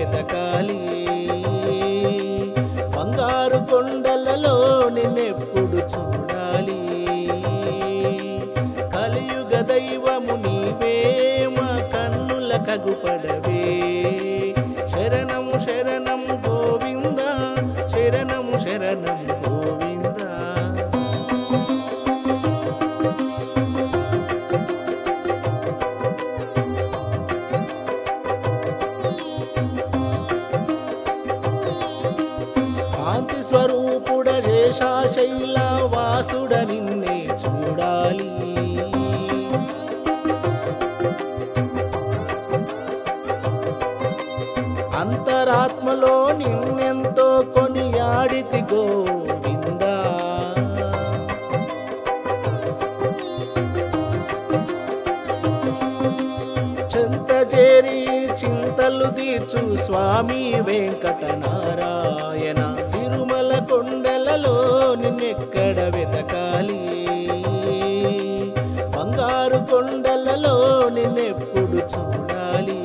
వెతకాలి బంగారు కొండలలో నిన్నెప్పుడు చూడాలి కలియుగ దైవము నీవే మా కన్నుల కగుపడవే శరణము శరణము గోవింద శరణము శరణము గోవింద కాంతి స్వరూపుడ శైల వాసుడ నిన్నే చూడాలి అంతరాత్మలో నిన్నెంతో కొనియాడితి గోవిందా చింత చేరి చింతలు తీర్చు స్వామి వెంకటనారాయణ తిరుమల కొండలలో నిన్నెక్కడ వెతకాలి బంగారు కొండలలో నిన్నెప్పుడు చూడాలి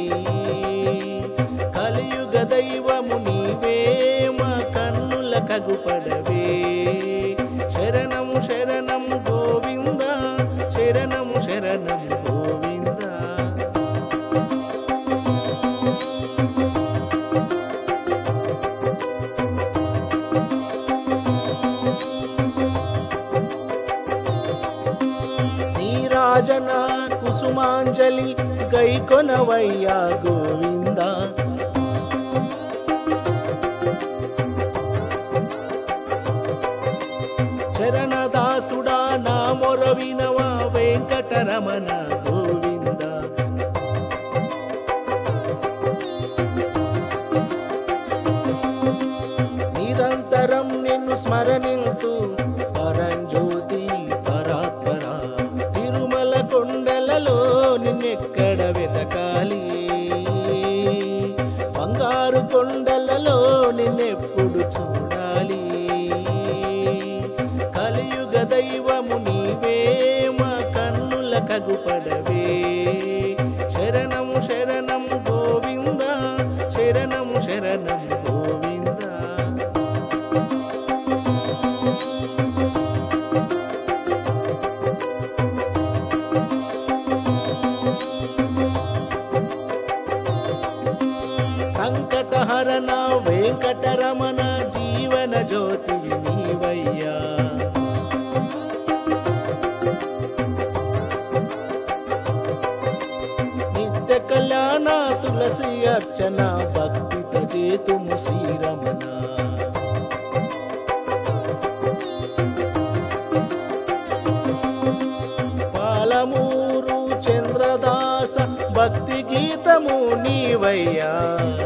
కలియుగ దైవము నీవే మా కన్నుల కగుపడవే శరణము శరణము గోవింద శరణము శరణము గోవింద నీరాజన కుసుమాంజలి గైకొనవయ్యా గోవింద చరణదాసుడా నా మొరవినవా వెంకటరమణ గోవింద నిరంతరం నిన్ను స్మరణింతు పరంజ్యోతి పరాత్పర తిరుమల కొండలలో నిన్నెక్కడ వెతకాలి బంగారు కొండలలో నిన్నెప్పుడు చూడాలి కలియుగ దైవము నీవే మా కన్నుల కగుపడవే శరణము శరణము గోవింద శరణము శరణము గోవింద సంకటహరణ వెంకటరమణ జీవన జ్యోతి నీవయ్యా నిత్య కళ్యాణ తులసి అర్చన భక్తిత చేతుము శ్రీరమణ పాలమూరు చంద్రదాస భక్తి గీతము నీవయ్యా